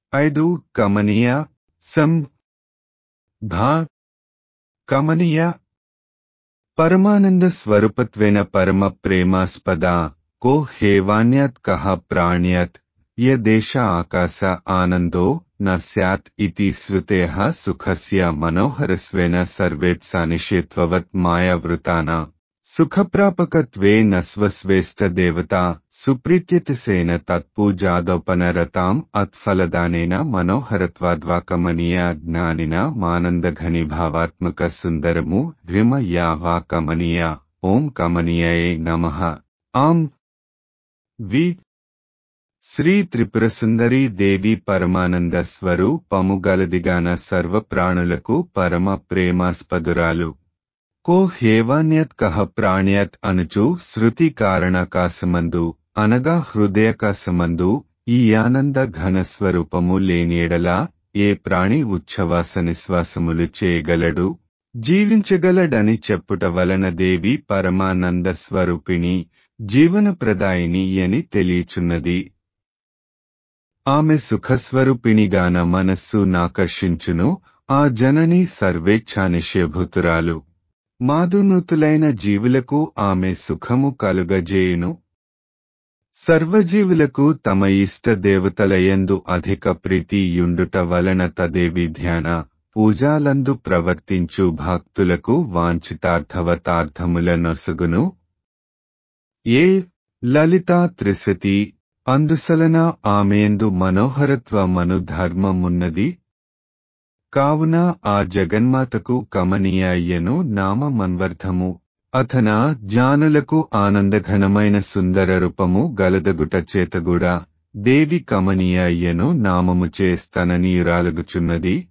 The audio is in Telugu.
ఐదు కమనీయ సం ధా కమనీయ పరమానంద స్వరూపత్వేన పరమ ప్రేమాస్పద కో హేవాన్యత్ కహ ప్రాణ్యత్ యదేశ ఆకాశ ఆనందో న స్యాత్ ఇతి శ్రుతేః సుఖస్య మనోహరస్వేన సర్వేత్సానిషేత్వవత్ మాయావృతాన సుఖప్రాపకత్వే నస్వస్వేష్ట దేవతా సుప్రీత్యతిసేన తత్పూజాదోపనరతాం అత్ఫలదానేన మనోహరత్వాద్వాకమనీయ జ్ఞానిన మానందఘనీభావాత్మక సుందరము రిమ యా వా కమనీయ ఓం కమనీయయే నమః ఆం వి శ్రీ త్రిపురసుందరి దేవి పరమానంద స్వరూపము గలదిగాన సర్వప్రాణులకు పరమ ప్రేమాస్పదురాలు కో హేవాన్యత్ కహ ప్రాణ్యత్ అనుచు శృతి కారణకాశమందు అనగా హృదయకాశమందు ఈ ఆనంద ఘన స్వరూపము లేనియడలా ఏ ప్రాణి ఉచ్ఛ్వాస నిశ్వాసములు చేయగలడు జీవించగలడని చెప్పుట వలన దేవి పరమానంద స్వరూపిణి జీవనప్రదాయిని అని తెలియచున్నది ఆమె సుఖస్వరూపిణిగాన మనస్సు నాకర్షించును ఆ జనని సర్వేచ్ఛానిషేభూతురాలు మాధునూతులైన జీవులకు ఆమె సుఖము కలుగజేయును సర్వజీవులకు తమ ఇష్ట దేవతలయందు అధిక ప్రీతి యుండుట వలన తదేవి ధ్యాన పూజాలందు ప్రవర్తించు భక్తులకు వాంఛితార్థవతార్థముల నొసగును ఏ లలితా త్రిశతి అందుసలన ఆమెయందు మనోహరత్వమను ధర్మమున్నది కావున ఆ జగన్మాతకు కమనీయయ్యను నామమన్వర్థము అథన జానులకు ఆనందఘనమైన సుందర రూపము గలదగుట చేతగుడా దేవి కమనీయయ్యను నామము చేస్తననీయురాలుగుచున్నది